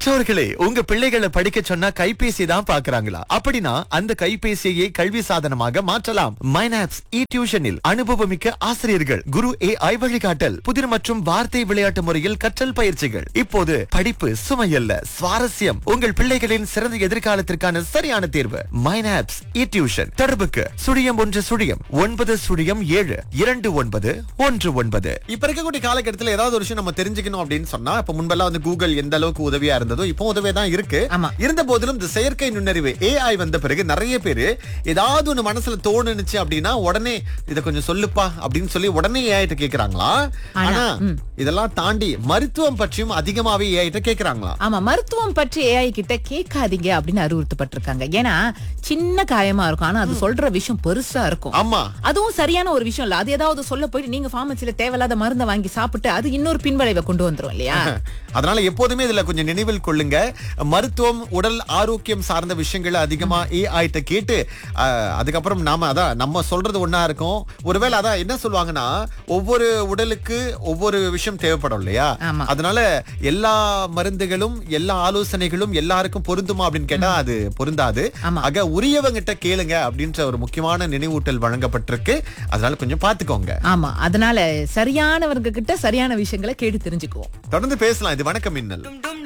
பெற்றோர்களே உங்க பிள்ளைகளை படிக்க சொன்னா கைபேசி தான் பாக்குறாங்களா அப்படின்னா அந்த கைபேசியை கல்வி சாதனமாக மாற்றலாம் மைனாப்ஸ் இ டியூஷனில் அனுபவமிக்க ஆசிரியர்கள் குரு ஏ ஐ வழிகாட்டல் புதிர் மற்றும் வார்த்தை விளையாட்டு முறையில் கற்றல் பயிற்சிகள் இப்போது படிப்பு சுமையல்ல சுவாரஸ்யம் உங்கள் பிள்ளைகளின் சிறந்த எதிர்காலத்திற்கான சரியான தேர்வு மைனாப்ஸ் இ டியூஷன் தொடர்புக்கு சுழியம் ஒன்று சுழியம் ஒன்பது சுழியம் ஏழு இரண்டு ஒன்பது ஒன்று ஒன்பது இப்ப இருக்கக்கூடிய காலகட்டத்துல ஏதாவது ஒரு விஷயம் நம்ம தெரிஞ்சுக்கணும் அப்படின்னு சொன்னா இப்ப முன்பெல்லாம் வந்து கூகுள் எந்த அளவுக்கு உதவியா இருந்ததோ இப்போ உதவியா தான் இருக்கு ஆமா. இருந்த போதிலும் இந்த செயற்கை நுண்ணறிவு ஏஐ வந்த பிறகு நிறைய பேரு ஏதாவது ஒண்ணு மனசுல தோணுனுச்சு அப்படின்னா உடனே இத கொஞ்சம் சொல்லுப்பா அப்படின்னு சொல்லி உடனே ஏஐ கிட்ட கேக்குறாங்களா ஆனா இதெல்லாம் தாண்டி மருத்துவம் பற்றியும் அதிகமாவே ஏஐ கிட்ட கேக்குறாங்களா ஆமா மருத்துவம் பற்றி ஏஐ கிட்ட கேட்காதீங்க அப்படின்னு அறிவுறுத்தப்பட்டிருக்காங்க ஏன்னா சின்ன காயமா இருக்கும் ஆனா அது சொல்ற விஷயம் பெருசா இருக்கும் ஆமா அதுவும் சரியான ஒரு விஷயம் இல்ல அது ஏதாவது சொல்ல போயிட்டு நீங்க பார்மசில தேவையில்லாத மருந்தை வாங்கி சாப்பிட்டு அது இன்னொரு பின்விளைவை கொண்டு வந்துரும் இல்லையா அதனால எப்போதுமே இதுல கொஞ்சம் நினைவில் கொள்ளுங்க மருத்துவம் உடல் ஆரோக்கியம் சார்ந்த விஷயங்களை அதிகமா ஏஐ கிட்ட கேட்டு அஹ், அதுக்கப்புறம் நாம அதான் நம்ம சொல்றது ஒண்ணா இருக்கும் ஒருவேளை அதான் என்ன சொல்லுவாங்கன்னா ஒவ்வொரு உடலுக்கு ஒவ்வொரு விஷயம் தேவைப்படும் இல்லையா ஆமா. அதனால எல்லா மருந்துகளும் எல்லா ஆலோசனைகளும் எல்லாருக்கும் பொருந்துமா அப்படின்னு கேட்டா அது பொருந்தாது ஆமா. ஆக உரியவங்கிட்ட கேளுங்க அப்படின்ற ஒரு முக்கியமான நினைவூட்டல் வழங்கப்பட்டிருக்கு அதனால கொஞ்சம் பாத்துக்கோங்க ஆமா அதனால சரியானவங்க கிட்ட சரியான விஷயங்களை கேட்டு தெரிஞ்சுக்குவோம் தொடர்ந்து பேசலாம் இது வணக்கம் மின்னல் டும் டும்